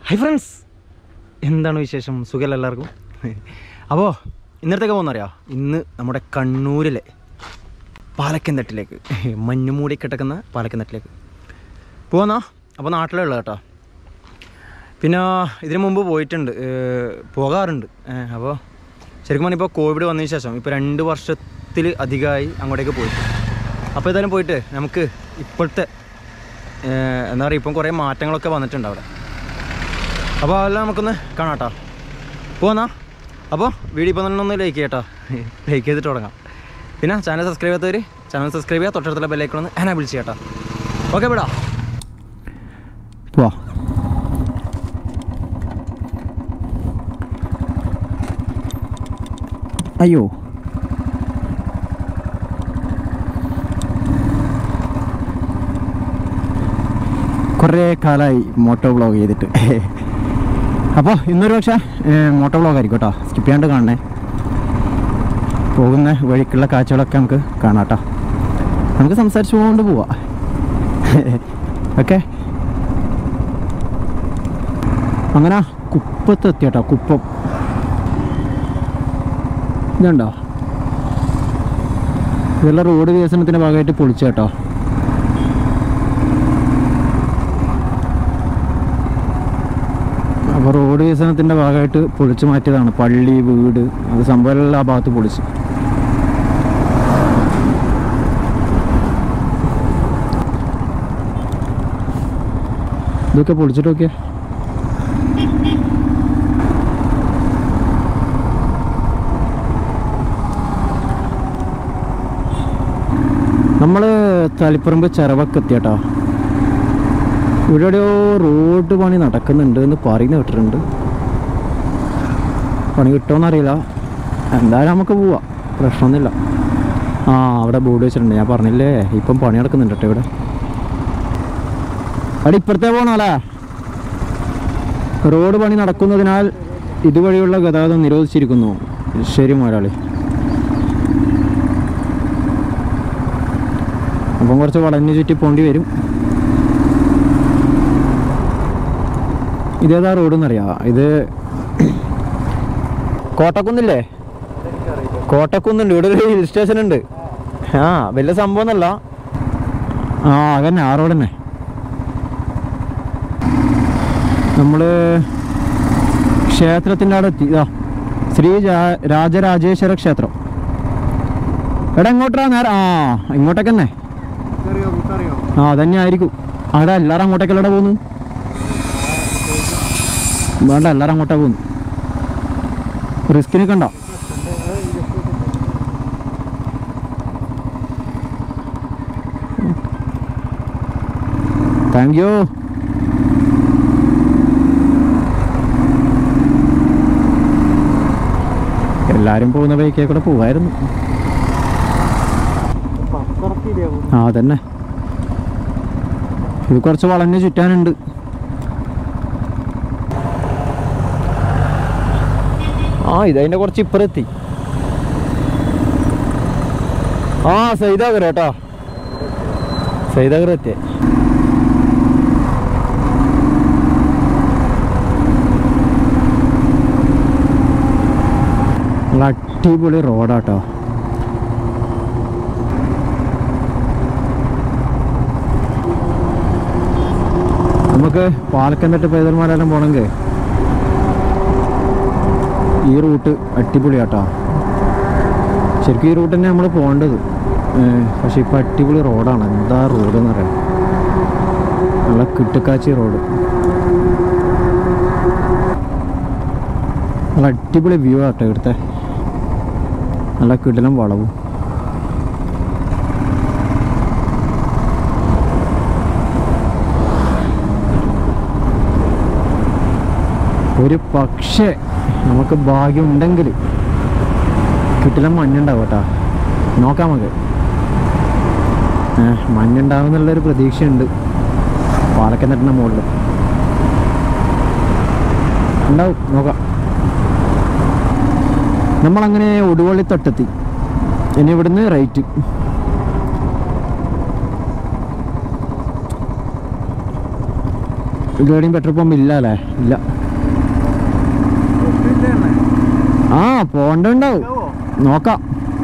Hi friends എന്താണ് വിശേഷം സുഖമല്ല എല്ലാവർക്കും അപ്പോൾ ഇന്നത്തേക്ക് പോകുന്നറിയോ ഇന്ന് നമ്മുടെ കണ്ണൂരിലെ പാലക്കന്തട്ടിലേക്ക് മഞ്ഞുമൂടി കിടക്കുന്ന പാലക്കന്തട്ടിലേക്ക് പോകുന്നോ അപ്പോൾ നാട്ടിലുള്ള കേട്ടോ പിന്നെ ഇതിനു മുമ്പ് പോയിട്ടുണ്ട് ഏർ പോകാറുണ്ട് ഏർ അപ്പോൾ ശരിക്കും പറഞ്ഞാൽ ഇപ്പോൾ കോവിഡ് വന്നതിന് ശേഷം ഇപ്പോൾ രണ്ട് വർഷത്തിൽ അധികമായി അങ്ങോട്ടേക്ക് പോയിട്ട് അപ്പോൾ ഏതായാലും പോയിട്ട് നമുക്ക് ഇപ്പോഴത്തെ ഏർ എന്താ പറയുക ഇപ്പം കുറേ മാറ്റങ്ങളൊക്കെ വന്നിട്ടുണ്ട് അവിടെ അപ്പോൾ അതെല്ലാം നമുക്കൊന്ന് കാണാം കേട്ടോ പോന്നാ അപ്പോൾ വീഡിയോ ഇപ്പോൾ തന്നെ ഒന്ന് ലൈക്ക് ചെയ്യട്ടോ ലൈക്ക് ചെയ്തിട്ട് തുടങ്ങാം പിന്നെ ചാനൽ സബ്സ്ക്രൈബ് ചെയ്യാത്തവർ ചാനൽ സബ്സ്ക്രൈബ് ചെയ്യുക തൊട്ടടുത്തുള്ള ബെല്ലൈക്കണമെന്ന് എനാബിൾ ചെയ്യാം കേട്ടോ ഓക്കെ വിടാം പോവാ അയ്യോ കുറേ കാലമായി മോട്ടോ വ്ളോഗ് ചെയ്തിട്ട് അപ്പോൾ ഇന്നൊരു പക്ഷേ മോട്ടോ വ്ളോഗ് ആയിരിക്കും കേട്ടോ സ്കിപ്പ് ചെയ്യാണ്ട് കാണണേ പോകുന്ന വഴിക്കുള്ള കാഴ്ചകളൊക്കെ നമുക്ക് കാണാം കേട്ടോ നമുക്ക് സംസാരിച്ചു പോകൊണ്ട് പോവാം ഓക്കെ അങ്ങനെ കുപ്പത്ത് എത്തി കേട്ടോ കുപ്പം ഇതുണ്ടോ ഇതെല്ലാം റോഡ് വികസനത്തിൻ്റെ ഭാഗമായിട്ട് പൊളിച്ചു കേട്ടോ അപ്പോൾ റോഡ് വികസനത്തിൻ്റെ ഭാഗമായിട്ട് പൊളിച്ചു മാറ്റിയതാണ് പള്ളി വീട് അത് സംഭവമെല്ലാം ആ ഭാഗത്ത് പൊളിച്ചു ഇതൊക്കെ പൊളിച്ചിട്ട് നോക്കിയാ നമ്മൾ തളിപ്പറമ്പ് ചിറവൊക്കെ എത്തിയട്ടോ ഇവിടെ എവിടെയോ റോഡ് പണി നടക്കുന്നുണ്ട് എന്ന് പറയുന്ന കേട്ടിട്ടുണ്ട് പണി കിട്ടുമോന്നറിയില്ല എന്തായാലും നമുക്ക് പോവാം പ്രശ്നമൊന്നുമില്ല ആ അവിടെ ബോർഡ് വെച്ചിട്ടുണ്ട് ഞാൻ പറഞ്ഞില്ലേ ഇപ്പം പണി നടക്കുന്നുണ്ട് കേട്ടോ ഇവിടെ അവിടെ ഇപ്പുറത്തേ പോകണല്ലേ റോഡ് പണി നടക്കുന്നതിനാൽ ഇതുവഴിയുള്ള ഗതാഗതം നിരോധിച്ചിരിക്കുന്നു ശരി മുതലാളി അപ്പം കുറച്ച് വളഞ്ഞു ചുറ്റി പോണ്ടി വരും ഇതേതാ റോഡ് എന്നറിയാം ഇത് കോട്ടക്കുന്നില്ലേ കോട്ടക്കുന്നുണ്ട് ഇവിടെ ഒരു ഹിൽ സ്റ്റേഷൻ ഉണ്ട് ആ വലിയ സംഭവം ഒന്നല്ല ആ അതന്നെ ആ റോഡ് തന്നെ നമ്മൾ ക്ഷേത്രത്തിൻ്റെ അവിടെ എത്തി ഇതാ ശ്രീ രാ- രാജരാജേശ്വര ക്ഷേത്രം എടാ എങ്ങോട്ടാ നേരം ആ ഇങ്ങോട്ടേക്ക് തന്നെ ആ അതന്നെ ആയിരിക്കും അവിടെ എല്ലാവരും അങ്ങോട്ടേക്കല്ലേ പോകുന്നു വേണ്ട എല്ലാവരും അങ്ങോട്ടാ പോകുന്നു റിസ്കിന് കണ്ടോ താങ്ക് യു എല്ലാരും പോകുന്ന ബൈക്കേ കൂടെ പോവായിരുന്നു ആ അതന്നെ ഇത് കുറച്ച് വളഞ്ഞ് ചുറ്റാനുണ്ട് ആ ഇതതിന്റെ കുറച്ച് ഇപ്പുറത്തി ആ സൈതാഗർ കേട്ടോ സൈതാഗർ എത്തിയേ നല്ല അടിപൊളി റോഡാട്ടോ നമുക്ക് പാലക്കന്തട്ട് പൈതൽമാരെല്ലാം പോണെങ്കിൽ ഈ റൂട്ട് അടിപൊളിയാട്ടോ ശരിക്കും ഈ റൂട്ട് തന്നെ നമ്മൾ പോകേണ്ടത് പക്ഷെ ഇപ്പം അടിപൊളി റോഡാണ് എന്താ റോഡ് എന്ന് പറയാം നല്ല കിട്ടുക്കാച്ചി റോഡ് നല്ല അടിപൊളി വ്യൂ ആട്ടോ ഇവിടുത്തെ നല്ല കിടലും വളവും ഒരു പക്ഷേ നമുക്ക് ഭാഗ്യമുണ്ടെങ്കിൽ കിട്ടില്ല മഞ്ഞുണ്ടാവും കേട്ടോ നോക്കാം നമുക്ക് ഏഹ് മഞ്ഞുണ്ടാവും എന്നുള്ളൊരു പ്രതീക്ഷയുണ്ട് പാലക്കന്നിട്ടിൻ്റെ മുകളിൽ ഉണ്ടാവും നോക്കാം നമ്മളങ്ങനെ ഒടുവള്ളി തൊട്ടെത്തി ഇനി ഇവിടുന്ന് റൈറ്റ് ഇതുവരെയും പെട്രോൾ പമ്പ് ഇല്ല അല്ലേ ഇല്ല ആ പോണ്ടുണ്ടാവും നോക്കാം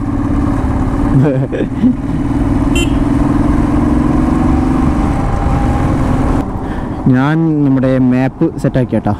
ഞാൻ നമ്മുടെ മാപ്പ് സെറ്റാക്കി കേട്ടാ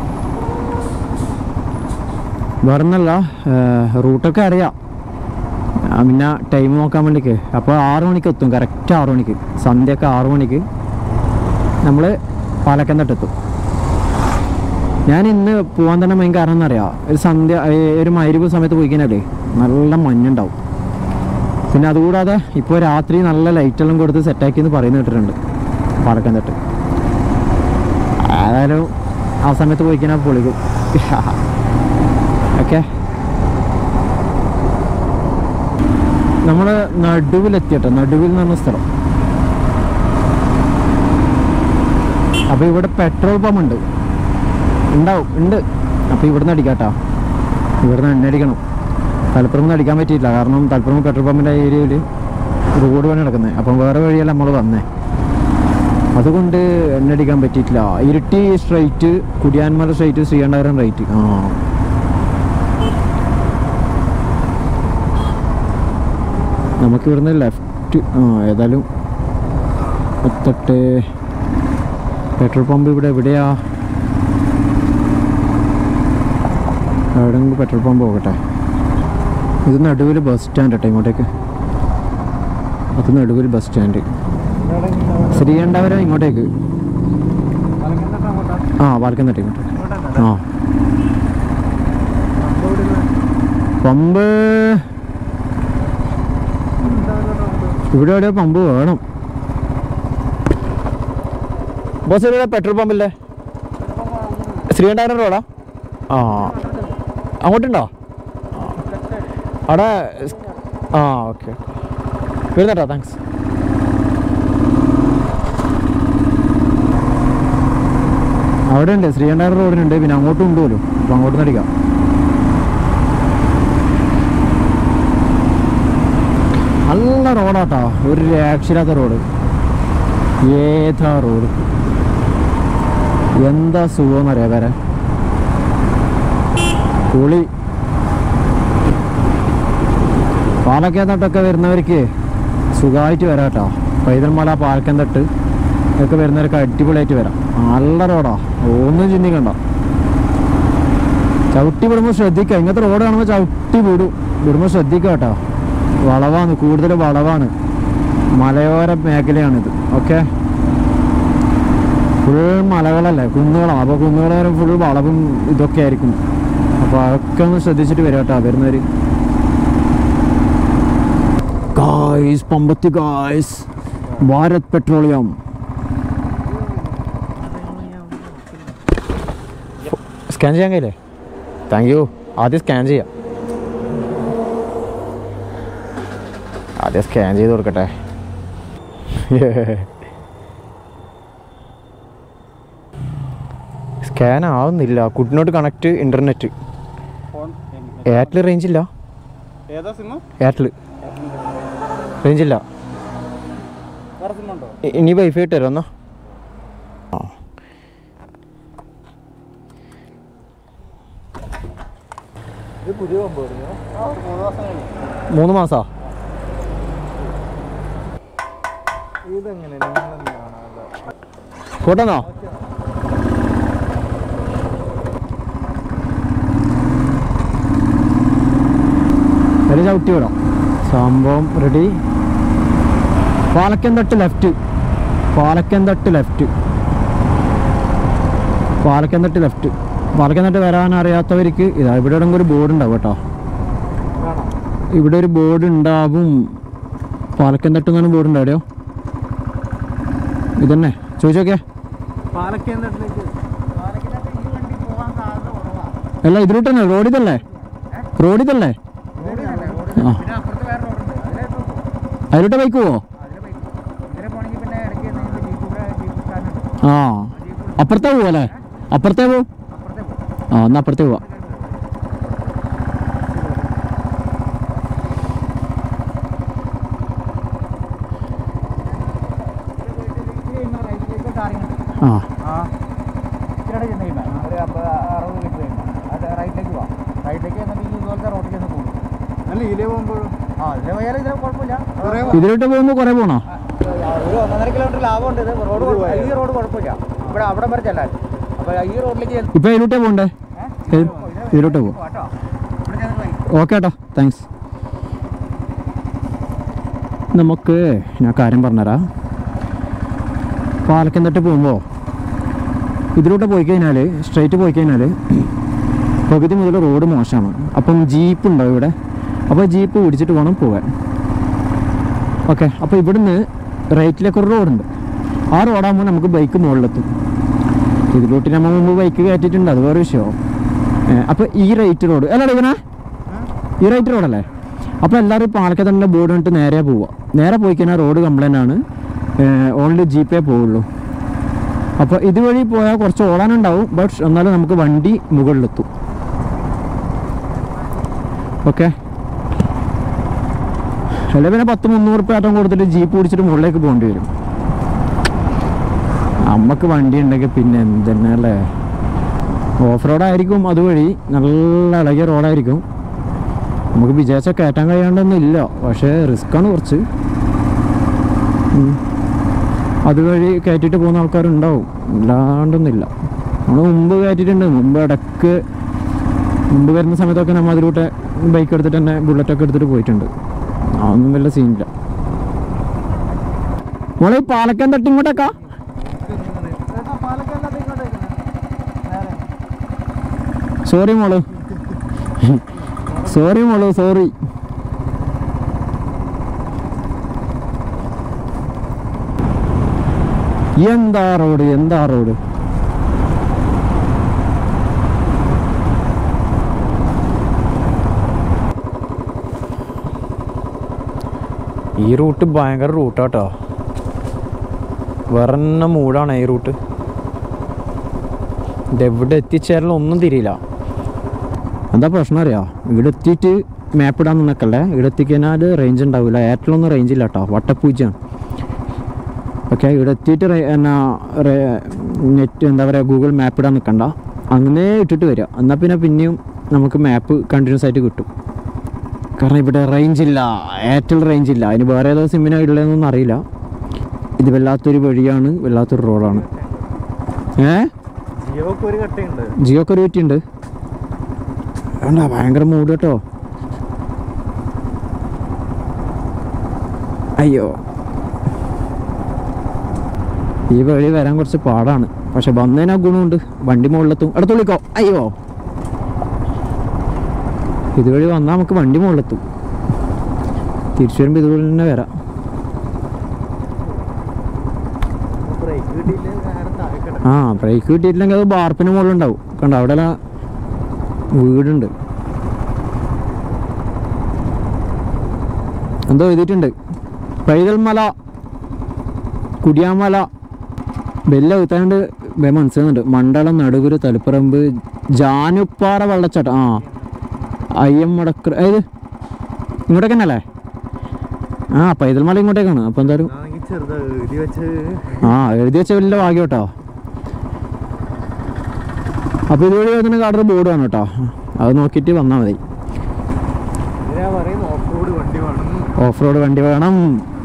വേറൊന്നല്ല റൂട്ടൊക്കെ അറിയാം ആ, പിന്നെ ടൈം നോക്കാൻ വേണ്ടിക്ക് അപ്പോൾ ആറു മണിക്ക് എത്തും കറക്റ്റ് ആറു മണിക്ക് സന്ധ്യയൊക്കെ ആറു മണിക്ക് നമ്മൾ പാലക്കന്തട്ടെത്തും ഞാൻ ഇന്ന് പോകാൻ തന്നെ മെയിൻ കാരണം എന്നറിയാം ഒരു സന്ധ്യ ഏ, ഒരു മരുവ് സമയത്ത് പോയി കഴിഞ്ഞാലേ നല്ല മഞ്ഞുണ്ടാവും പിന്നെ അതുകൂടാതെ ഇപ്പോൾ രാത്രി നല്ല ലൈറ്റെല്ലാം കൊടുത്ത് സെറ്റാക്കി എന്ന് പറയുന്ന കേട്ടിട്ടുണ്ട് പാലക്കന്തട്ട് ഏതായാലും ആ സമയത്ത് പോയി കഴിഞ്ഞാൽ പൊളിക്കും ഓക്കെ നമ്മൾ നടുവിലെത്തിയട്ടോ നടുവിൽ എന്ന് പറഞ്ഞ സ്ഥലം അപ്പോൾ ഇവിടെ പെട്രോൾ പമ്പ് ഉണ്ട് ഉണ്ടാവും ഉണ്ട് അപ്പോൾ ഇവിടുന്ന് അടിക്കാട്ടോ ഇവിടുന്ന് എണ്ണ അടിക്കണം തലപ്പുറം അടിക്കാൻ പറ്റിയില്ല കാരണം തലപ്പുറം പെട്രോൾ പമ്പിൻ്റെ ഏരിയയിൽ റോഡ് പണി നടക്കുന്നത് അപ്പം വേറെ വഴിയല്ല നമ്മൾ വന്നേ അതുകൊണ്ട് എണ്ണ അടിക്കാൻ പറ്റിയിട്ടില്ല Iritty straight Kudiyanmala straight Sreekandapuram right ആ നമുക്ക് ഇവിടുന്ന് ലെഫ്റ്റ് ആ ഏതായാലും മുത്തട്ട് പെട്രോൾ പമ്പ് ഇവിടെ എവിടെയാ എവിടെയെങ്കിലും പെട്രോൾ പമ്പ് പോകട്ടെ ഇത് നടുവിൽ ബസ് സ്റ്റാൻഡ് കേട്ടോ ഇങ്ങോട്ടേക്ക് അത് നടുവിൽ ബസ് സ്റ്റാൻഡ് ശ്രീകണ്ഠപുരം ഇങ്ങോട്ടേക്ക് ആ പാലക്കന്തട്ട് ഇങ്ങോട്ട് ആ പമ്പ് ഇവിടെ എവിടെ പമ്പ് വേണം ബസ് ഇവിടെ പെട്രോൾ പമ്പില്ലേ ശ്രീകണ്ഠപുരം റോഡാ ആ അങ്ങോട്ടുണ്ടോ അവിടെ സ്- ആ ഓക്കെ വരുന്നേട്ടോ താങ്ക്സ് അവിടെ ഉണ്ട് ശ്രീകണ്ഠപുരം റോഡിനുണ്ട് പിന്നെ അങ്ങോട്ടും ഉണ്ട് പോലും അപ്പോൾ അങ്ങോട്ട് നടിക്കാം നല്ല റോഡാട്ടോ ഒരു രക്ഷയില്ലാത്ത റോഡ് ഏതാ റോഡ് എന്താ സുഖമെന്നറിയാം വരെ പുളി പാലക്കന്തട്ടൊക്കെ വരുന്നവർക്ക് സുഖമായിട്ട് വരാം കേട്ടോ പൈതൽമല പാലക്കന്തട്ട് ഒക്കെ വരുന്നവർക്ക് അടിപൊളിയായിട്ട് വരാം നല്ല റോഡാ ഒന്നും ചിന്തിക്കണ്ട ചവിട്ടി വിടുമ്പോൾ ശ്രദ്ധിക്കുക ഇങ്ങനത്തെ റോഡ് കാണുമ്പോൾ ചവിട്ടി വിടും വിടുമ്പോൾ ശ്രദ്ധിക്കുക കേട്ടോ വളവാണ് കൂടുതൽ വളവാണ് മലയോര മേഖലയാണിത് ഓക്കെ ഫുൾ മലകളല്ലേ കുന്നുകളാണ് അപ്പോൾ കുന്നുകളോരം ഫുൾ വളവും ഇതൊക്കെ ആയിരിക്കും അപ്പോൾ അതൊക്കെ ഒന്ന് ശ്രദ്ധിച്ചിട്ട് വരാം കേട്ടോ വരുന്നവർ ഗായ്സ് പമ്പത്തി ഗായ്സ് ഭാരത് പെട്രോളിയം സ്കാൻ ചെയ്യാൻ കഴിയില്ലേ താങ്ക് യു ആദ്യം സ്കാൻ ചെയ്യാം ആദ്യം സ്കാൻ ചെയ്ത് കൊടുക്കട്ടെ സ്കാൻ ആവുന്നില്ല കുട്ടിനോട്ട് കണക്ട് ഇൻ്റർനെറ്റ് എയർടെൽ റേഞ്ച് ഇല്ല ഏതാ സിമ്മ് എയർടെൽ റേഞ്ച് ഇല്ല വേറെ സിമ്മുണ്ടോ ഇ- ഇനി വൈഫൈ ഇട്ടുതരോ എന്നാ ആ ഇത് പുതിയ പമ്പ് മൂന്ന് മാസം കഴിഞ്ഞു മൂന്ന് മാസാ ഇതെങ്ങനെ നിങ്ങളെന്താ കാണാതെ കൂട്ടന്നോ ഒരു ചവിട്ടി വിടാം സംഭവം ready Palakkanthattu left Palakkanthattu left Palakkanthattu left Palakkanthattu വരാൻ അറിയാത്തവർക്ക് ഇതാ ഇവിടെ എവിടെയെങ്കിലും ഒരു ബോർഡ് ഉണ്ടാവും കേട്ടോ വേണോ ഇവിടെ ഒരു ബോർഡ് ഉണ്ടാവും പാലക്കന്തട്ട് എന്നാണ് ബോർഡ് ഉണ്ടാവിയോ ഇതന്നെ ചോദിച്ചോക്കെ പാലക്കേന്ദ്രത്തിലേക്ക് പാലക്കേന്ദ്രത്തിൽ ഈ വണ്ടി പോകാൻ സാധ്യത കുറവാണ് അല്ല ഇതിലോട്ട് തന്നെ റോഡിതല്ലേ റോഡിതല്ലേ ആ പിന്നെ അപ്പുറത്ത് വേറെ റോഡുണ്ട് അതിലെ പോകും അതിലോട്ട് ബൈക്ക് പോവോ അതിലെ ബൈക്ക് ഇതിലെ പോകണമെങ്കിൽ പിന്നെ ഇടയ്ക്ക് എന്തെങ്കിലും ജീപ്പ് കൂടെ ജീപ്പ് സ്റ്റാൻഡ് ആ അപ്പുറത്തേ പോവോ അല്ലേ അപ്പുറത്തേ പോവും അപ്പുറത്തെ പോകും ആ എന്നാ അപ്പുറത്തേ പോവാം റൈറ്റിലേക്ക് ടാറിങ്ങുണ്ട് ആ ആ അമ്പത് അറുപത് മീറ്റർ കഴിഞ്ഞു അത് റൈറ്റിലേക്ക് പോവാം റൈറ്റിലേക്ക് എന്നിട്ട് ഈ ഇതുപോലത്തെ റോഡിലേക്ക് ഒന്ന് പോകും അല്ല ഇതിലേ പോകുമ്പോഴും ആ ഇതിലെ പോയാലും ഇതിലെ കുഴപ്പമില്ല കുറേ ഇതിലോട്ട് പോകുമ്പോൾ കുറേ പോണോ ആ, ഒരു ഒന്നര കിലോമീറ്റർ ലാഭമുണ്ട് ഇത് റോഡ് കുഴപ്പ- ഈ റോഡ് കുഴപ്പമില്ല ഇവിടെ അവിടെ വരെ ചെല്ലാൻ അപ്പോൾ ഈ റോഡിലേക്ക് ചെല്ലും ഇപ്പം ഇതിലോട്ടേ പോകണ്ടേ ഇതിലോട്ട് പോകും കേട്ടോ ഇവിടെ ചെന്നിട്ട് വൈ ഓക്കെ ഏട്ടാ താങ്ക്സ് നമുക്ക് ഞാൻ കാര്യം പറഞ്ഞുതരാം പാലക്കൻ തട്ട് പോകുമ്പോൾ ഇതിലൂടെ പോയി കഴിഞ്ഞാൽ സ്ട്രൈറ്റ് പോയി കഴിഞ്ഞാൽ പകുതി മുതൽ റോഡ് മോശമാണ് അപ്പം ജീപ്പ് ഉണ്ടാവും ഇവിടെ അപ്പോൾ ജീപ്പ് പിടിച്ചിട്ട് വേണം പോകാൻ ഓക്കെ അപ്പോൾ ഇവിടുന്ന് റൈറ്റിലേക്ക് ഒരു റോഡുണ്ട് ആ റോഡാകുമ്പോൾ നമുക്ക് ബൈക്ക് മുകളിലെത്തും ഇതിലോട്ട് നമ്മൾ മുമ്പ് ബൈക്ക് കയറ്റിയിട്ടുണ്ട് അത് വേറെ വിഷയമാണ് അപ്പോൾ ഈ റൈറ്റ് റോഡ് അല്ലടാ ഇവനാ ഈ റൈറ്റ് റോഡല്ലേ അപ്പോൾ എല്ലാവരും പാലക്കാട് തന്നെ ബോർഡ് കണ്ടിട്ട് നേരെ പോവുക നേരെ പോയി കഴിഞ്ഞാൽ റോഡ് കംപ്ലൈൻ്റ് ആണ് ഓൺലി ജീപ്പേ പോവുള്ളൂ അപ്പോൾ ഇതുവഴി പോയാൽ കുറച്ച് ഓടാനുണ്ടാവും ബട്ട് എന്നാലും നമുക്ക് വണ്ടി മുകളിലെത്തും ഓക്കെ അല്ല പിന്നെ പത്ത് മുന്നൂറ് റുപ്യ ആട്ടം കൊടുത്തിട്ട് ജീപ്പ് പിടിച്ചിട്ട് മുകളിലേക്ക് പോകേണ്ടി വരും നമുക്ക് വണ്ടി ഉണ്ടെങ്കിൽ പിന്നെ എന്തെന്നെ അല്ലേ ഓഫ് റോഡായിരിക്കും അതുവഴി നല്ല ഇളകിയ റോഡായിരിക്കും നമുക്ക് വിചാരിച്ച കയറ്റാൻ കഴിയാണ്ടൊന്നും ഇല്ല പക്ഷേ റിസ്ക്കാണ് കുറച്ച് ഉം. അതുവഴി കയറ്റിയിട്ട് പോകുന്ന ആൾക്കാരുണ്ടാവും ഇല്ലാണ്ടൊന്നുമില്ല നമ്മൾ മുമ്പ് കയറ്റിയിട്ടുണ്ട് മുമ്പ് ഇടക്ക് മുമ്പ് വരുന്ന സമയത്തൊക്കെ നമ്മൾ അതിലൂടെ ബൈക്ക് എടുത്തിട്ട് തന്നെ ബുള്ളറ്റൊക്കെ എടുത്തിട്ട് പോയിട്ടുണ്ട് അതൊന്നും വല്ല സീനില്ല മോളെ ഈ പാലക്കൻ തട്ടി ഇങ്ങോട്ടേക്കാ പാലക്കാട് ഇങ്ങോട്ടേക്ക് നേരെ സോറി മോള് സോറി മോള് സോറി എന്താ റോഡ് എന്താ റോഡ് ഈ റൂട്ട് ഭയങ്കര റൂട്ടാട്ടോ വേറെ മൂടാണ് ഈ റൂട്ട് ഇതെവിടെ എത്തിച്ചേരലും ഒന്നും തിരിയില്ല എന്താ പ്രശ്നം അറിയാം ഇവിടെ എത്തിയിട്ട് മാപ്പ് ഇടാൻ നിൽക്കല്ലേ ഇവിടെ എത്തിക്കഴിഞ്ഞാൽ റേഞ്ച് ഉണ്ടാവില്ല എയർടെലൊന്നും റേഞ്ച് ഇല്ല കേട്ടോ വട്ടപ്പൂജ്യാണ് ഓക്കെ ഇവിടെ എത്തിയിട്ട് റേ- എന്നാ നെറ്റ് എന്താ പറയുക ഗൂഗിൾ മാപ്പ് ഇടാൻ നിൽക്കണ്ട അങ്ങനെ ഇട്ടിട്ട് വരിക എന്നാൽ പിന്നെ പിന്നെയും നമുക്ക് മാപ്പ് കണ്ടിന്യൂസ് ആയിട്ട് കിട്ടും കാരണം ഇവിടെ റേഞ്ച് ഇല്ല എയർടെൽ റേഞ്ച് ഇല്ല അതിന് വേറെ ഏതോ സിമ്മിനോ ഉള്ളതെന്നൊന്നും അറിയില്ല ഇത് വല്ലാത്തൊരു വഴിയാണ് വല്ലാത്തൊരു റോഡാണ് ഏ ജിയോക്ക് ഒരു കട്ടയുണ്ട് ജിയോക്ക് ഒരു പറ്റിയുണ്ട് വേണ്ട ഭയങ്കര മൂട് കേട്ടോ അയ്യോ ഈ വഴി വരാൻ കുറച്ച് പാടാണ് പക്ഷെ വന്നതിനാ ഗുണമുണ്ട് വണ്ടി മുകളിലെത്തും അടുത്തുള്ളിക്കോ അയ്യോ ഇതുവഴി വന്നാൽ നമുക്ക് വണ്ടി മുകളിലെത്തും തിരിച്ചു വരുമ്പോൾ ഇതുവഴി തന്നെ വരാം ബ്രേക്ക് കിട്ടിയില്ല നേരെ താഴെ കിടക്കും ആ ബ്രേക്ക് കിട്ടിയിട്ടില്ലെങ്കിൽ അത് ബാർപ്പിന് മുകളിലുണ്ടാവും കണ്ടോ അവിടെ എല്ലാം വീടുണ്ട് എന്തോ എഴുതിയിട്ടുണ്ട് പൈതൽമല കുടിയാമല ബെല്ല എഴുത്താണ്ട് മനസ്സിലാകുന്നുണ്ട് മണ്ഡലം നടുകുരു തലപ്പറമ്പ് ജാനുപ്പാറ വെള്ളച്ചാട്ടം ആ അയ്യം മുടക്കർ ഏത് ഇങ്ങോട്ടേക്ക് തന്നെ അല്ലേ ആ പൈതൽമല ഇങ്ങോട്ടേക്കാണ് അപ്പോൾ എന്തായാലും ആണെങ്കിൽ ചെറുതാ എഴുതി വെച്ച് ആ എഴുതി വെച്ച വലിയ ഭാഗ്യം കേട്ടോ അപ്പോൾ ഇതുവഴി വരുന്ന കാർഡർ ബോർഡ് വേണം കേട്ടോ അത് നോക്കിയിട്ട് വന്നാൽ മതി ഇതിനാ പറയുന്നത് ഓഫ് റോഡ് വണ്ടി വേണം ഓഫ് റോഡ് വണ്ടി വേണം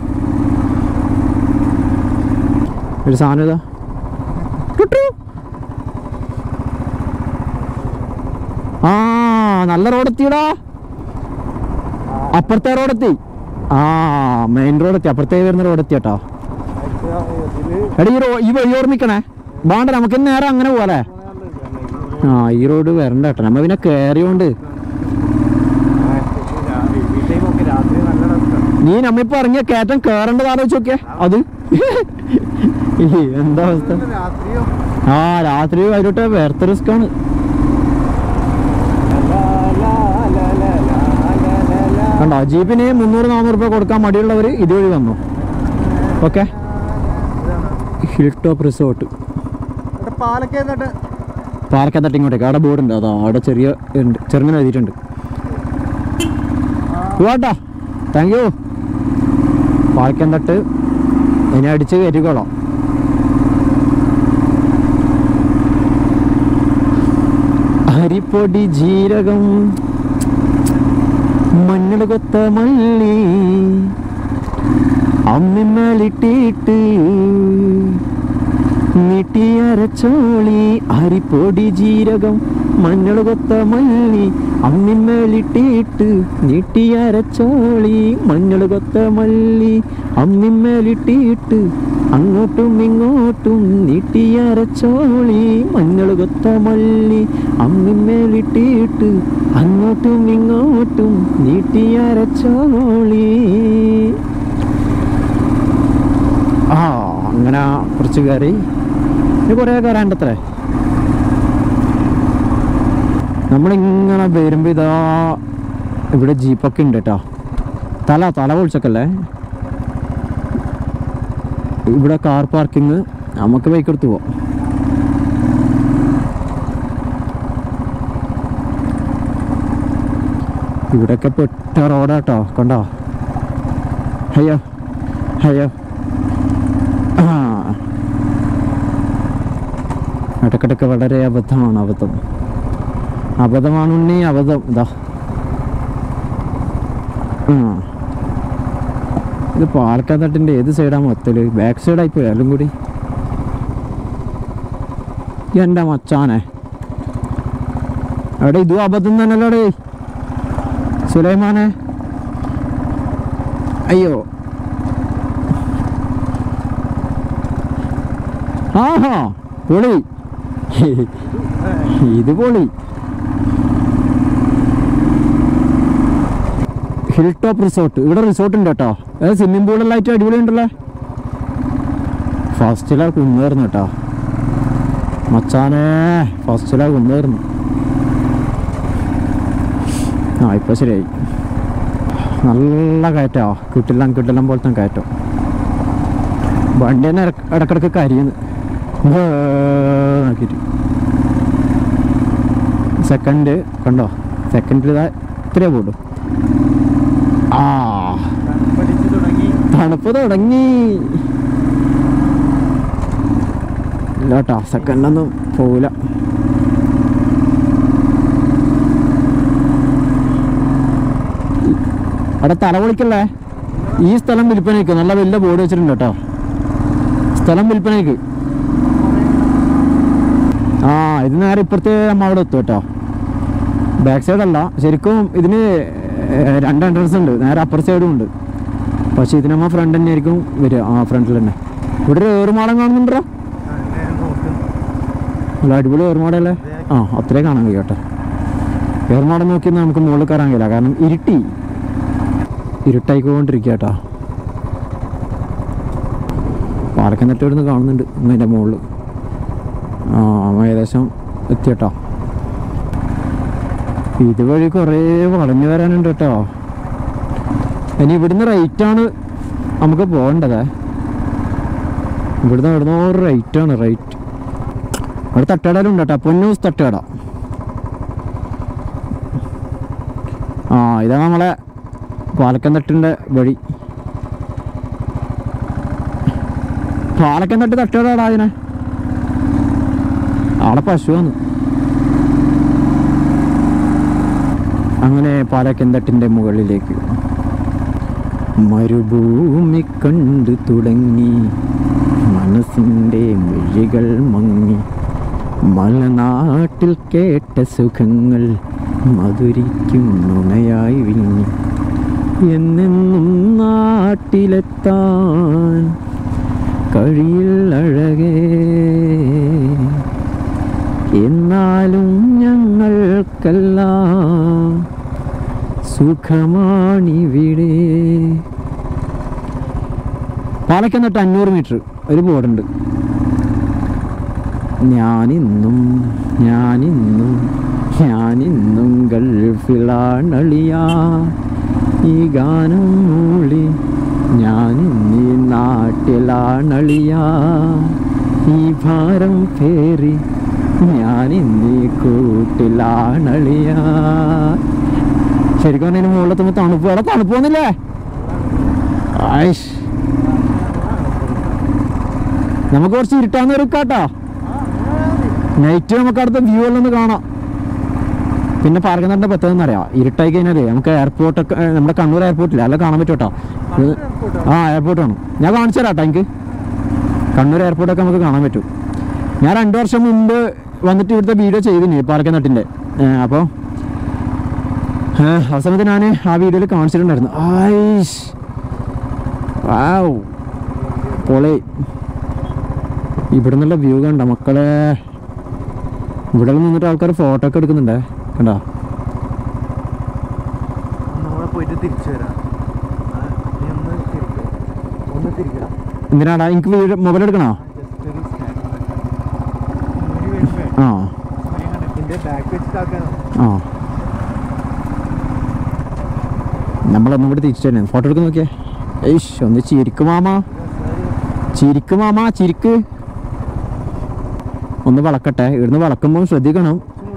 ഒരു സാധനം ഇതാ ടുട്ടു. ആ നല്ല റോഡെത്തിയടാ അപ്പുറത്തെ റോഡെത്തി ആ മെയിൻ റോഡെത്തി അപ്പുറത്തേ വരുന്ന റോഡെത്തി കേട്ടോ ഇതില് എടാ ഈ റോ ഈ വഴി ഓർമ്മിക്കണേ വേണ്ട നമുക്ക് നേരെ അങ്ങനെ പോവാലേ ആ ഈ റോഡ് വരണ്ട കേട്ടോ നമ്മ പിന്നെ കയറിയോണ്ട് ഈ ടൈമൊക്കെ രാത്രി നല്ല രസമാണ് നീ നമ്മിപ്പോ ഇറങ്ങിയ കയറ്റം കയറേണ്ടത് ആലോചിച്ച് നോക്കിയേ അത് ഈ എന്താ അവസ്ഥ രാത്രിയോ ആ രാത്രി വൈകിട്ട് വേർത്ത റിസ്ക് ആണ് കണ്ടോ ജീപ്പിന് മുന്നൂറ് നാനൂറ് രൂപ കൊടുക്കാൻ മടിയുള്ളവർ ഇതുവഴി വന്നു ഓക്കെ ഹിൽ ടോപ്പ് റിസോർട്ട് പാലക്കേ എന്നിട്ട് പാലക്കാൻ തട്ടി ഇങ്ങോട്ടേക്ക് അവിടെ ബോർഡ് ഉണ്ട് അതാ അവിടെ ചെറിയ ഉണ്ട് ചെറുങ്ങനെ എഴുതിയിട്ടുണ്ട് പോവാട്ടോ താങ്ക് യു പാലക്കാൻ തട്ട് ഇനി അടിച്ച് കയറ്റിക്കോളാം അരിപ്പൊടി ജീരകം മഞ്ഞൾ കൊത്ത മല്ലി അമ്മിമ്മലിട്ടിട്ട് നീട്ടിയരച്ചോളി അരിപ്പൊടി ജീരകം മഞ്ഞൾ കൊത്ത മല്ലി അമ്മിമ്മേലിട്ടിട്ട് നീട്ടിയരച്ചോളി മഞ്ഞൾ കൊത്ത മല്ലി അമ്മിമ്മേലിട്ടിട്ട് അങ്ങോട്ടും ഇങ്ങോട്ടും നീട്ടിയരച്ചോളി മഞ്ഞൾ കൊത്ത മല്ലി അമ്മിമ്മേലിട്ടിട്ട് അങ്ങോട്ടും ഇങ്ങോട്ടും നീട്ടിയരച്ചോളി ആ അങ്ങനെ കുറച്ച് കയറി ഇനി കുറേ കയറാണ്ടത്രേ നമ്മളിങ്ങനെ വരുമ്പോൾ ഇതാ ഇവിടെ ജീപ്പൊക്കെ ഉണ്ട് കേട്ടോ തല തല പൊളിച്ചൊക്കെ ഇവിടെ കാർ പാർക്കിങ് നമുക്ക് ബൈക്ക് എടുത്ത് പോവാം ഇവിടെയൊക്കെ പെട്ട റോഡാട്ടോ കണ്ടോ അയ്യോ അയ്യോ ആ ഇടക്കിടക്ക് വളരെ അബദ്ധമാണ് അബദ്ധം അബദ്ധമാണ് ഉണ്ണി അബദ്ധം ഇതാ ആ ഇത് പാലക്കാത്തട്ടിൻ്റെ ഏത് സൈഡാ മൊത്തല് ബാക്ക് സൈഡായി പോയി എല്ലാം കൂടി എൻ്റെ മച്ചാനെ എവിടെ ഇതും അബദ്ധം തന്നെയല്ലോടേ സുലൈമാനെ അയ്യോ ആഹാ പൊളി ഇത് പൊളി ഹിൽ ടോപ്പ് റിസോർട്ട് ഇവിടെ റിസോർട്ട് ഉണ്ട് കേട്ടോ അത് സ്വിമ്മിംഗ് പൂളെല്ലാം ആയിട്ട് അടിപൊളി ഉണ്ടല്ലോ ഫസ്റ്റിലാ കുന്നേറുന്നു കേട്ടോ മച്ചാനെ ഫസ്റ്റിലാ കുന്നേറുന്നു ആ ഇപ്പൊ ശരിയായി നല്ല കയറ്റാ കിട്ടില്ല കിട്ടില്ല പോലത്തെ കയറ്റം വണ്ടി തന്നെ ഇടക്ക് ഇടക്കിടക്ക് കരിയുന്നു നോക്കിയിട്ട് സെക്കൻഡ് കണ്ടോ സെക്കൻഡിൽ ഇതാ ഇത്രയേ പോട്ടു ആ പഠിച്ചു തുടങ്ങി തണുപ്പ് തുടങ്ങി ഇല്ല കേട്ടോ സെക്കൻഡൊന്നും പോവില്ല അവിടെ തല പൊളിക്കല്ലേ ഈ സ്ഥലം വിൽപ്പനയ്ക്ക് നല്ല വലിയ ബോർഡ് വെച്ചിട്ടുണ്ട് കേട്ടോ സ്ഥലം വിൽപ്പനയ്ക്ക് ആ ഇത് നേരെ ഇപ്പുറത്തെ നമ്മ അവിടെ എത്തും കേട്ടോ ബാക്ക് സൈഡ് അല്ല ശരിക്കും ഇതിന് ഏർ രണ്ട് എൻട്രൻസ് ഉണ്ട് നേരെ അപ്പുറ സൈഡും ഉണ്ട് പക്ഷെ ഇതിനമ്മ ഫ്രണ്ട് തന്നെ ആയിരിക്കും വരിക ആ ഫ്രണ്ടിൽ തന്നെ ഇവിടെ ഒരു ഏറുമാടം കാണുന്നുണ്ടോ അങ്ങനെ നോക്കും നല്ല അടിപൊളി ഏറുമാടല്ലേ ആ അത്രേ കാണാൻ കഴിയും കേട്ടോ ഏറുമാടം നോക്കി നമുക്ക് മുകളിൽ കയറാൻ കഴിയില്ല കാരണം ഇരുട്ടി ഇരുട്ടായിക്കൊണ്ടിരിക്കുക കേട്ടോ പാലക്കന്നിട്ട് ഇവിടുന്ന് കാണുന്നുണ്ട് അതിൻ്റെ മുകളിൽ ആ അവൻ ഏകദേശം എത്തിയട്ടോ ഇതുവഴി കുറേ വളഞ്ഞു വരാനുണ്ട് കേട്ടോ ഇനി ഇവിടുന്ന് റൈറ്റാണ് നമുക്ക് പോകേണ്ടത് ഇവിടുന്ന് ഇവിടുന്ന് ഒരു റൈറ്റാണ് റൈറ്റ് അവിടെ തട്ടുകടയിലുണ്ട് കേട്ടോ പൊന്നൂസ് തട്ടുകട ആ ഇതാ നമ്മളെ പാലക്കൻ തട്ടിൻ്റെ വഴി പാലക്കൻ തട്ട് തട്ടുകട അതിനെ ആളെ പശുവാണ് അങ്ങനെ പാലക്കൻ തട്ടിൻ്റെ മുകളിലേക്ക് മരുഭൂമി കണ്ടു തുടങ്ങി മനസ്സിൻ്റെ മിഴികൾ മങ്ങി മലനാട്ടിൽ കേട്ട സുഖങ്ങൾ മധുരിക്കും നുണയായി വിങ്ങി എന്നെന്നും നാട്ടിലെത്താൻ കഴിയില്ലഴകേ എന്നാലും ഞങ്ങൾക്കെല്ലാം സുഖമാണിവിടെ പാലക്കൻ തൊട്ട് അഞ്ഞൂറ് മീറ്റർ ഒരു ബോർഡുണ്ട് ഞാനിന്നും ഞാനിന്നും ഞാനിന്നും ഗൾഫിലാണളിയ ഈ ഗാനം മൂളി ഞാനിന്നീ നാട്ടിലാണളിയ ഈ ഭാരം പേറി ഞാനിന്നീ കൂട്ടിലാണളിയ ശരിക്കും പറഞ്ഞാൽ മുകളിലെത്തുമ്പോൾ തണുപ്പ് അവിടെ തണുപ്പ് വന്നില്ലേ ആയിഷ് നമുക്ക് കുറച്ച് ഇരുട്ടാന്ന് ഒരു കേട്ടോ നൈറ്റ് നമുക്ക് അടുത്ത വ്യൂ എല്ലാം ഒന്ന് കാണാം പിന്നെ പാലക്കാടിൻ്റെ പറ്റതെന്ന് അറിയാം ഇരുട്ടായി കഴിഞ്ഞാലേ നമുക്ക് എയർപോർട്ടൊക്കെ ഏ, നമ്മുടെ കണ്ണൂർ എയർപോർട്ടില്ല അല്ല കാണാൻ പറ്റും കേട്ടോ ഇത് ആ എയർപോർട്ട് ആണ് ഞാൻ കാണിച്ചു തരാം കേട്ടോ എനിക്ക് കണ്ണൂർ എയർപോർട്ടൊക്കെ നമുക്ക് കാണാൻ പറ്റും ഞാൻ രണ്ട് വർഷം മുമ്പ് വന്നിട്ട് ഇവിടുത്തെ വീഡിയോ ചെയ്തിന് പാലക്കനാട്ടിൻ്റെ അപ്പോൾ ആ സമയത്ത് ഞാൻ ആ വീഡിയോയിൽ കാണിച്ചിട്ടുണ്ടായിരുന്നു ആയിഷ് വാവ് പൊളി ഇവിടെ നിന്നുള്ള വ്യൂ കണ്ട മക്കളെ ഇവിടെ നിന്നിട്ട് ആൾക്കാർ ഫോട്ടോ ഒക്കെ എടുക്കുന്നുണ്ടേ കണ്ടോ നമ്മളെ പോയിട്ട് തിരിച്ചു വരാം ആ, നീ ഒന്ന് തിരിക്കുക ഒന്ന് തിരിക്കണം എന്തിനാടാ എനിക്ക് വീഡിയോ മൊബൈൽ എടുക്കണോ ജസ്റ്റ് ഒരു സ്കാൻ വരുമ്പേ ആ ഇതിന്റെ ബാക്ക് വെച്ചിട്ടാക്കാനോ ആ നമ്മളൊന്നും കൂടി തിരിച്ചു തന്നെ ഫോട്ടോ എടുക്കാൻ നോക്കിയേ ഏയ്ഷ് ഒന്ന് ചിരിക്ക് മാമാ ചിരിക്ക് മാമാ ചിരിക്ക് ഒന്ന് വളക്കട്ടെ ഇവിടുന്ന് വളക്കുമ്പോൾ ശ്രദ്ധിക്കണം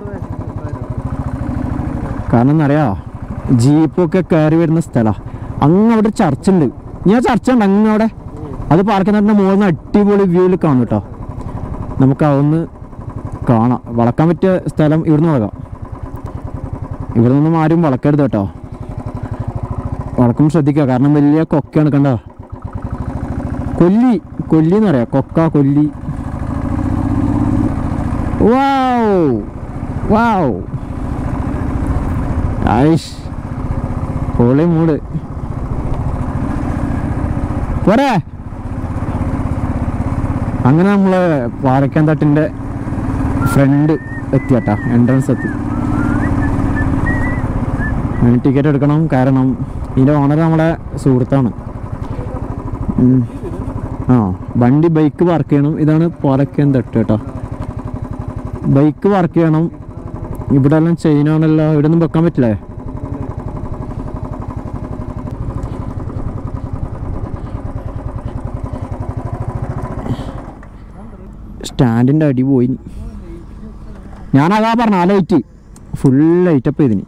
കാരണം എന്നറിയാ ജീപ്പൊക്കെ കയറി വരുന്ന സ്ഥലമാണ് അങ്ങ് അവിടെ ഒരു ചർച്ച ഉണ്ട് ഞാൻ ചർച്ച ഉണ്ട് അങ്ങ് അവിടെ അത് പാലക്കാടിൻ്റെ മുകളിൽ നിന്ന് അടിപൊളി വ്യൂവിൽ കാണും കേട്ടോ നമുക്ക് അതൊന്ന് കാണാം വളക്കാൻ പറ്റിയ സ്ഥലം ഇവിടുന്ന് വളക്കാം ഇവിടെ നിന്നും ആരും വളക്കരുത് കേട്ടോ വളക്കുമ്പോൾ ശ്രദ്ധിക്കുക കാരണം വലിയ കൊക്കയാണ് കണ്ട കൊല്ലി കൊല്ലി എന്ന് പറയാം കൊക്ക കൊല്ലി വാവ് വാവ് ആയിഷ് പൊളി മൂട് പോരെ അങ്ങനെ നമ്മൾ പാലക്കാൻ തട്ടിൻ്റെ ഫ്രണ്ട് എത്തിയട്ടാ എൻട്രൻസ് എത്തി അതിന് ടിക്കറ്റ് എടുക്കണം കാരണം ഇതിൻ്റെ ഓണർ നമ്മളെ സുഹൃത്താണ് ഉം. ആ വണ്ടി ബൈക്ക് പാർക്ക് ചെയ്യണം ഇതാണ് പാലക്കൻ തട്ട് കേട്ടോ ബൈക്ക് പാർക്ക് ചെയ്യണം ഇവിടെ എല്ലാം ചെയിനാണല്ലോ ഇവിടെ ഒന്നും വെക്കാൻ പറ്റില്ലേ സ്റ്റാൻഡിൻ്റെ അടി പോയി ഞാനതാ പറഞ്ഞ ആ ലൈറ്റ് ഫുൾ ലൈറ്റപ്പ് ചെയ്തിന്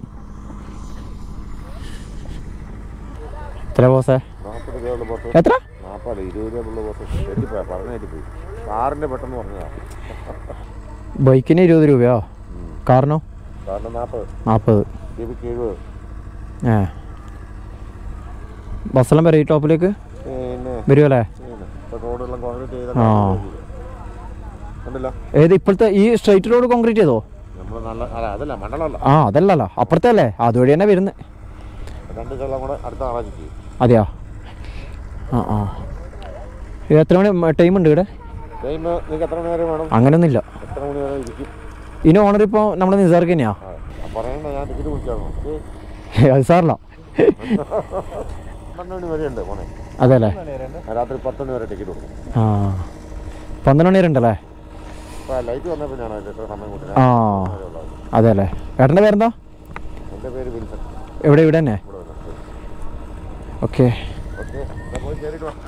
എത്ര ബോസേ നാൽപ്പത് രൂപയുള്ള ബോസ് എത്ര നാൽപ്പത് ഇരുപത് രൂപയുള്ള ബോസ് തെറ്റിപ്പോയി പറഞ്ഞു തെറ്റിപ്പോയി കാറിൻ്റെ പെട്ടെന്ന് പറഞ്ഞതാ ബൈക്കിന് ഇരുപത് രൂപയോ കാറിനോ കാറിന് നാൽപ്പത് നാൽപ്പത് രൂപയ്ക്ക് എഴുപത് ഏ ബസ്സെല്ലാം വരും ഈ ടോപ്പിലേക്ക് പിന്നെ വരുമല്ലേ പിന്നെ ഇപ്പോൾ റോഡെല്ലാം കോൺക്രീറ്റ് ചെയ്ത ആ. കണ്ടില്ല ഏത് ഇപ്പോഴത്തെ ഈ സ്ട്രൈറ്റ് റോഡ് കോൺക്രീറ്റ് ചെയ്തോ നമ്മൾ നല്ല അല്ല അതല്ല മണ്ഡലമല്ല ആ അതല്ലല്ലോ അപ്പുറത്തെ അല്ലേ അതുവഴി തന്നെ വരുന്നത് രണ്ട് സ്ഥലം കൂടെ അടുത്ത ആറാഴ്ച ചെയ്യും അതെയോ ആ ആ ഇത് എത്ര മണി ടൈം ഉണ്ട് ഇവിടെ ടൈം നിങ്ങൾക്ക് എത്ര മണി വരെ വേണം അങ്ങനെയൊന്നുമില്ല എത്ര മണി വരെ ഇരിക്കും ഇതിന് ഓണർ ഇപ്പോൾ നമ്മുടെ നിസാർക്ക് തന്നെയാ ആ പറയണ്ട ഞാൻ ടിക്കറ്റ് വിളിച്ചാണോ അത് സാറില്ല പന്ത്രണ്ട് മണി വരെ ഉണ്ട് പോണേ അതെ അല്ലേ രാത്രി പത്ത് മണി വരെ ടിക്കറ്റ് കൊടുക്കും ആ പന്ത്രണ്ട് മണി വരെ ഉണ്ടല്ലേ അപ്പോൾ ലൈറ്റ് വന്ന പിന്നെയാണോ ഇത് എത്ര സമയം കൂട്ടി ആ അതെ അല്ലേ ഏട്ടൻ്റെ പേരെന്താ എൻ്റെ പേര് വിൻസൻ എവിടെ ഇവിടെ തന്നെ ഇവിടെ വന്നു ഓക്കെ ഓക്കെ പോയി കയറിയിട്ട് വാ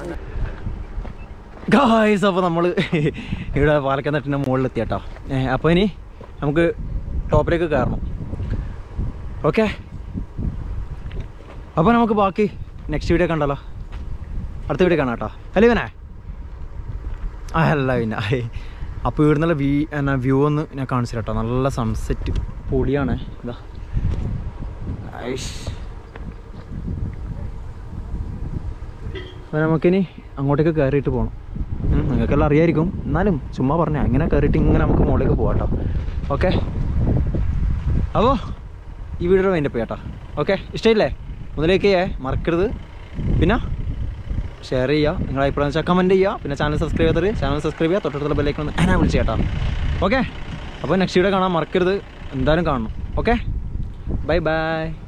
ഗായ്സ് അപ്പോൾ നമ്മൾ ഇവിടെ പാലക്കാട്ടിൻ്റെ മുകളിൽ എത്തിയട്ടോ അപ്പോൾ ഇനി നമുക്ക് ടോപ്പിലേക്ക് കയറണം ഓക്കെ അപ്പോൾ നമുക്ക് ബാക്കി നെക്സ്റ്റ് വീഡിയോ കണ്ടല്ലോ അടുത്ത വീഡിയോ കാണാം കേട്ടോ അല്ലേ ഇവനെ ആ അല്ല പിന്നെ അപ്പോൾ ഇവിടെ നിന്നുള്ള വീ എന്നാ വ്യൂ ഒന്ന് ഞാൻ കാണിച്ചു കേട്ടോ നല്ല സൺസെറ്റ് പൊളിയാണ് ഇതാ ഐഷ് അപ്പോൾ നമുക്കിനി അങ്ങോട്ടേക്ക് കയറിയിട്ട് പോകണം ഉം, നിങ്ങൾക്കെല്ലാം അറിയായിരിക്കും എന്നാലും ചുമ്മാ പറഞ്ഞ ഇങ്ങനെ കയറിയിട്ട് ഇങ്ങനെ നമുക്ക് മുകളിലേക്ക് പോകാം കേട്ടോ ഓക്കെ അപ്പോൾ ഈ വീഡിയോ വേണ്ടി പോയാട്ടോ ഓക്കെ ഇഷ്ടമില്ലേ മുതലേക്ക് മറക്കരുത് പിന്നെ ഷെയർ ചെയ്യുക നിങ്ങളുടെ അഭിപ്രായം വെച്ചാൽ കമൻറ്റ് ചെയ്യുക പിന്നെ ചാനൽ സബ്സ്ക്രൈബ് ചെയ്തത് ചാനൽ സബ്സ്ക്രൈബ് ചെയ്യുക തൊട്ടടുത്തുള്ള ബെല്ലേക്ക് ഒന്ന് അതിനാ വിളിച്ച് കേട്ടോ ഓക്കെ അപ്പോൾ നെക്സ്റ്റ് വീഡിയോ കാണാൻ മറക്കരുത് എന്തായാലും കാണണം ഓക്കെ ബൈ ബൈ